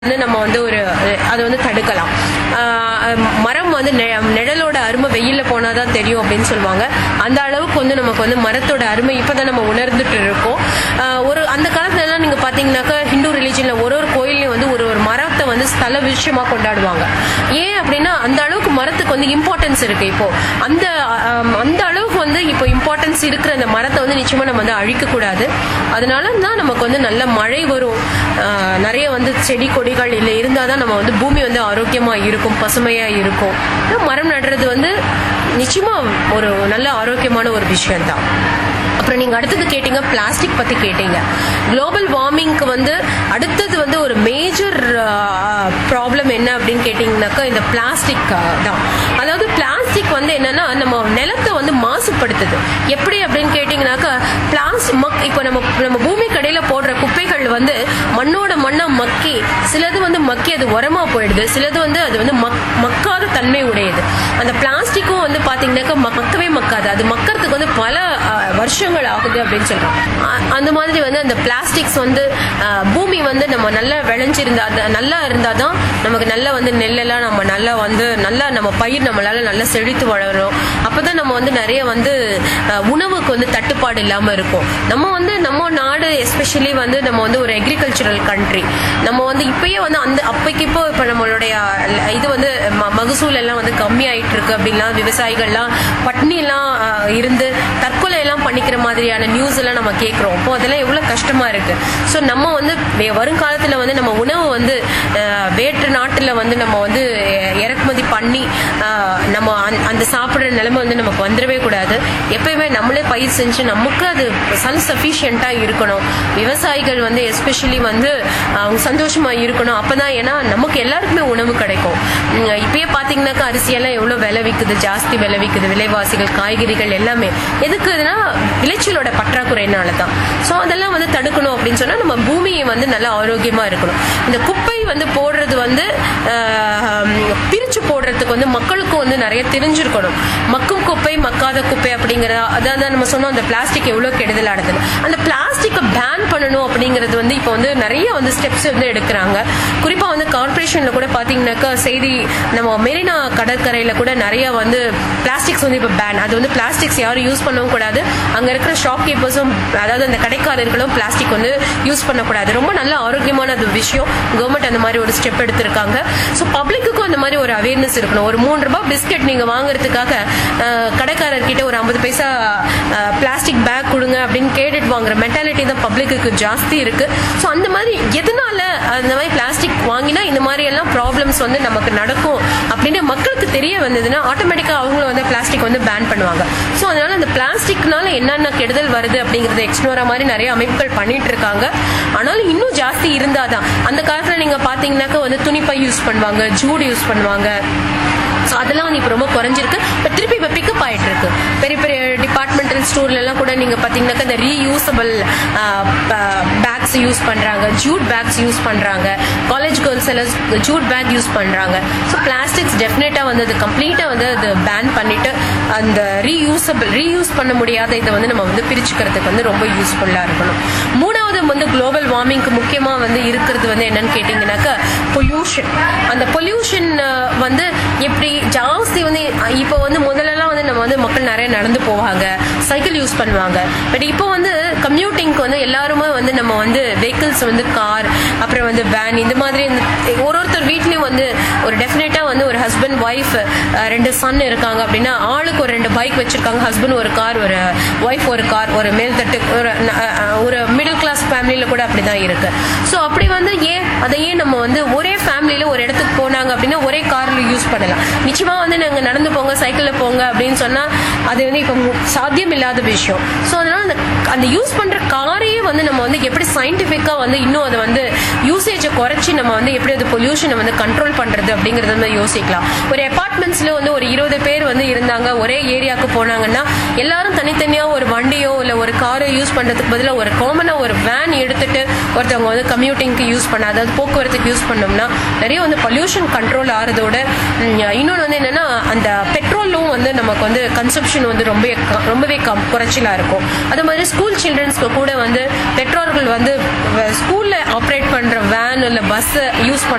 வந்து நம்ம வந்து ஒரு அதை வந்து தடுக்கலாம் ஆஹ் மரம் வந்து நெ- நிழலோட அருமை வெயில்ல போனாதான் தெரியும் அப்படின்னு சொல்லுவாங்க அந்த அளவுக்கு வந்து நமக்கு வந்து மரத்தோட அருமை இப்பதான் நம்ம உணர்ந்துட்டு இருக்கோம் ஆஹ் ஒரு அந்த காலத்துல எல்லாம் நீங்க பாத்தீங்கன்னாக்கா ஹிந்து ரிலீஜன்ல ஒரு ஒரு கோயிலையும் வந்து ஒரு ஒரு மரத்தை வந்து ஸ்தல விஷயமா கொண்டாடுவாங்க ஏன் அப்படின்னா அந்த அளவுக்கு மரத்துக்கு வந்து இம்பார்ட்டன்ஸ் இருக்கு இப்போ அந்த ஆம், அந்த அளவுக்கு வந்து இப்போ இம்பார்ட்டன்ஸ் இருக்கிற அந்த மரத்தை வந்து நிச்சயமா நம்ம வந்து அழிக்க கூடாது அதனால தான் நமக்கு வந்து நல்ல மழை வரும் ஆஹ், நிறைய வந்து செடி கொடிகள் இல்லை இருந்தால் தான் நம்ம வந்து பூமி வந்து ஆரோக்கியமா இருக்கும் பசுமையா இருக்கும் மரம் நடுறது வந்து நிச்சயமா ஒரு நல்ல ஆரோக்கியமான ஒரு விஷயம் தான் அப்புறம் நீங்க அடுத்தது கேட்டீங்க பிளாஸ்டிக் பத்தி கேட்டீங்க குளோபல் வார்மிங்க்கு வந்து அடுத்தது வந்து ஒரு மேஜர் ப்ராப்ளம் என்ன அப்படின்னு கேட்டீங்கன்னாக்கா இந்த பிளாஸ்டிக் தான் அதாவது பிளாஸ்டிக் வந்து என்னன்னா நம்ம நிலத்தை வந்து மாசுபடுத்துது எப்படி அப்படின்னு கேட்டீங்கன்னாக்கா பிளாஸ் மக் இப்போ நம்ம நம்ம பூமி கடையில போடுற குப்பைகள் வந்து மண்ணோட மண்ணா மக்கி சிலது வந்து மக்கி அது உரமா போயிடுது சிலது வந்து அது வந்து மக் மக்காத தன்மை உடையது அந்த பிளாஸ்டிக்கும் வந்து பாத்தீங்கன்னாக்கா மக்கவே மக்காது அது மக்கறதுக்கு வந்து பல அஹ், வருஷங்கள் ஆகுது அப்படின்னு சொல்றோம் அ- அந்த மாதிரி வந்து அந்த பிளாஸ்டிக்ஸ் வந்து அஹ், பூமி வந்து நம்ம நல்லா விளைஞ்சிருந்தா அது நல்லா இருந்தா தான் நமக்கு நல்லா வந்து நெல்லெல்லாம் நம்ம நல்லா வந்து நல்லா நம்ம பயிர் நம்மளால நல்லா செழித்து வளரும் அப்பதான் நம்ம வந்து நிறைய வந்து அஹ், உணவுக்கு வந்து தட்டுப்பாடு இல்லாம இருக்கும் நம்ம வந்து நம்ம நாடு எஸ்பெஷலி வந்து நம்ம வந்து ஒரு அக்ரிகல்ச்சரல் கண்ட்ரி நம்ம வந்து இப்பயே வந்து அந்த அப்பைக்கு இப்போ இப்ப நம்மளுடைய அஹ், இது வந்து ம- மகசூல் எல்லாம் வந்து கம்மி ஆயிட்டு இருக்கு அப்படின்லாம் விவசாயிகள்லாம் பட்னி எல்லாம் அஹ், இருந்து தற்கொலை எல்லாம் பண்ணிக்கிற மாதிரியான நியூஸ் எல்லாம் நம்ம கேட்கிறோம் அப்போ அதெல்லாம் எவ்வளவு கஷ்டமா இருக்கு ஸோ நம்ம வந்து வே- வருங்காலத்துல வந்து நம்ம உணவு வந்து அஹ், வேற்று நாட்டுல வந்து நம்ம வந்து அஹ், இறக்குமதி பண்ணி அஹ், நம்ம அந்த- அந்த சாப்பிடுற நிலைமை வந்து நமக்கு வந்துடவே கூடாது எப்பயுமே நம்மளே பயிர் செஞ்சு நமக்கு அது செல்ஃப் சஃபிஷியண்டா இருக்கணும் விவசாயிகள் வந்து எஸ்பெஷலி வந்து அவங்க சந்தோஷமா இருக்கணும் அப்பதான் ஏன்னா நமக்கு எல்லாருக்குமே உணவு கிடைக்கும் உம், இப்பயே பாத்தீங்கன்னாக்கா அரிசி எல்லாம் எவ்வளவு விலை விக்குது ஜாஸ்தி விலை விக்குது விலைவாசிகள் காய்கறிகள் எல்லாமே எதுக்குன்னா விளைச்சலோட பற்றாக்குறையினால தான் ஸோ அதெல்லாம் வந்து தடுக்கணும் அப்படின்னு சொன்னா நம்ம பூமியை வந்து நல்லா ஆரோக்கியமா இருக்கணும் இந்த குப்பை வந்து போடுறது வந்து ஆஹ், பிரிச்சு போடுறதுக்கு வந்து மக்களுக்கும் வந்து நிறைய தெரிஞ்சிருக்கணும் மக்கும் குப்பை மக்காத குப்பை அப்படிங்கிற அதான் நம்ம சொன்னோம் அந்த பிளாஸ்டிக் எவ்வளவு கெடுதலானதுன்னு அந்த பிளாஸ்டிக்கை பேன் பண்ணணும் அப்படிங்கிறது வந்து இப்போ வந்து நிறைய வந்து ஸ்டெப்ஸ் வந்து எடுக்கிறாங்க குறிப்பா வந்து கார்பரேஷன்ல கூட பாத்தீங்கன்னாக்கா செய்தி நம்ம மெரினா கடற்கரையில கூட நிறைய வந்து பிளாஸ்டிக்ஸ் வந்து இப்போ பேன் அது வந்து பிளாஸ்டிக்ஸ் யாரும் யூஸ் பண்ணவும் கூடாது அங்க இருக்கிற ஷாப் கீப்பர்ஸும் அதாவது அந்த கடைக்காரர்களும் பிளாஸ்டிக் வந்து யூஸ் பண்ணக்கூடாது ரொம்ப நல்ல ஆரோக்கியமான அது விஷயம் கவர்மெண்ட் அந்த மாதிரி ஒரு ஸ்டெப் எடுத்திருக்காங்க ஸோ பப்ளிக்குக்கும் அந்த மாதிரி ஒரு அவேர்னஸ் இருக்கணும் ஒரு மூணு ரூபாய் பிஸ்கெட் நீங்க வாங்குறதுக்காக அஹ், கடைக்காரர்கிட்ட ஒரு ஐம்பது பைசா பிளாஸ்டிக் பேக் கொடுங்க அப்படின்னு கேட்டுட்டு வாங்குற மென்டாலிட்டி தான் பப்ளிக்கு ஜாஸ்தி இருக்கு ஸோ அந்த மாதிரி எதனால அந்த மாதிரி பிளாஸ்டிக் வாங்கினா இந்த மாதிரி எல்லாம் ப்ராப்ளம்ஸ் வந்து நமக்கு நடக்கும் அப்படின்னு மக்களுக்கு தெரிய வந்ததுன்னா ஆட்டோமேட்டிக்கா அவங்களும் வந்து பிளாஸ்டிக் வந்து பேன் பண்ணுவாங்க ஸோ அதனால அந்த பிளாஸ்டிக்னால என்னென்ன கெடுதல் வருது அப்படிங்கறத எக்ஸ்ப்ளோரா மாதிரி நிறைய அமைப்புகள் பண்ணிட்டு இருக்காங்க ஆனாலும் இன்னும் ஜாஸ்தி இருந்தாதான் அந்த காலத்துல நீங்க பாத்தீங்கன்னாக்கா வந்து துணிப்பை யூஸ் பண்ணுவாங்க ஜூட் யூஸ் பண்ணுவாங்க ஸோ அதெல்லாம் வந்து இப்போ ரொம்ப குறைஞ்சிருக்கு பட் திருப்பி இப்போ பிக்கப் ஆயிட்டு இருக்கு பெரிய பெரிய டிபார்ட்மெண்டல் ஸ்டோர்ல எல்லாம் கூட நீங்க பாத்தீங்கன்னாக்கா இந்த ரீயூசபிள் பேக்ஸ் யூஸ் பண்றாங்க ஜூட் பேக்ஸ் யூஸ் பண்றாங்க காலேஜ் கேர்ள்ஸ் எல்லாம் ஜூட் பேக் யூஸ் பண்றாங்க ஸோ பிளாஸ்டிக்ஸ் டெஃபினட்டா வந்து அது கம்ப்ளீட்டா வந்து அது பேன் பண்ணிட்டு அந்த ரீயூசபிள் ரீயூஸ் பண்ண முடியாத இதை வந்து நம்ம வந்து பிரிச்சுக்கிறதுக்கு வந்து ரொம்ப யூஸ்ஃபுல்லா இருக்கணும் மூணாவது வந்து குளோபல் வார்மிங்க்கு முக்கியமா வந்து இருக்கிறது வந்து என்னன்னு கேட்டீங்கன்னாக்கா பொல்யூஷன் அந்த பொல்யூஷன் வந்து எப்படி ஜாஸ்தி வந்து அஹ், இப்போ வந்து முதல்லலாம் வந்து நம்ம வந்து மக்கள் நிறைய நடந்து போவாங்க சைக்கிள் யூஸ் பண்ணுவாங்க பட் இப்போ வந்து கம்யூட்டிங்க்கு வந்து எல்லாருமே வந்து நம்ம வந்து வெஹிக்கிள்ஸ் வந்து கார் அப்புறம் வந்து வேன் இந்த மாதிரி இந்த- ஒரு ஒருத்தர் வீட்லயும் வந்து ஒரு டெஃபினட்டா வந்து ஒரு ஹஸ்பண்ட் ஒய்ஃப் ரெண்டு சன் இருக்காங்க அப்படின்னா ஆளுக்கு ஒரு ரெண்டு பைக் வச்சிருக்காங்க ஹஸ்பண்ட் ஒரு கார் ஒரு ஒய்ஃப் ஒரு கார் ஒரு மேல்தட்டு ஒரு அஹ், அஹ், ஒரு மிடில் கிளாஸ் ஃபேமிலியில கூட அப்படிதான் இருக்கு ஸோ அப்படி வந்து ஏன் அதை ஏன் நம்ம வந்து ஒரே ஃபேமிலியில ஒரு இடத்துக்கு போனாங்க அப்படின்னா ஒரே கார்ல யூஸ் பண்ணலாம் நிச்சயமா வந்து நாங்க நடந்து போங்க சைக்கிள்ல போங்க அப்படின்னு சொன்னா அது வந்து இப்போ மு- சாத்தியம் இல்லாத விஷயம் ஸோ அதனால அந்த அந்த யூஸ் பண்ற காரையே வந்து நம்ம வந்து எப்படி சயின்டிபிக்கா வந்து இன்னும் அதை வந்து யூசேஜை குறைச்சி நம்ம வந்து எப்படி அது பொல்யூஷனை வந்து கண்ட்ரோல் பண்றது அப்படிங்கறத வந்து யோசிக்கலாம் ஒரு அபார்ட்மெண்ட்ஸ்ல வந்து ஒரு இருபது பேர் வந்து இருந்தாங்க ஒரே ஏரியாவுக்கு போனாங்கன்னா எல்லாரும் தனித்தனியா ஒரு வண்டியோ இல்ல ஒரு காரோ யூஸ் பண்றதுக்கு பதிலா ஒரு காமனா ஒரு வேன் எடுத்துட்டு ஒருத்தவங்க வந்து கம்யூட்டிங்க்கு யூஸ் பண்ண அதாவது போக்குவரத்துக்கு யூஸ் பண்ணோம்னா நிறைய வந்து பொல்யூஷன் கண்ட்ரோல் ஆறதோட ம், இன்னொன்று வந்து என்னன்னா அந்த பெட்ரோலும் வந்து நமக்கு வந்து கன்சப்ஷன் வந்து ரொம்ப ரொம்பவே கம் குறைச்சலா இருக்கும் அது மாதிரி ஸ்கூல் சில்ட்ரன்ஸ்க்கு கூட வந்து பெற்றோர்கள் வந்து ஸ்கூல்ல ஆப்ரேட் பண்ற வேன் இல்ல பஸ் யூஸ்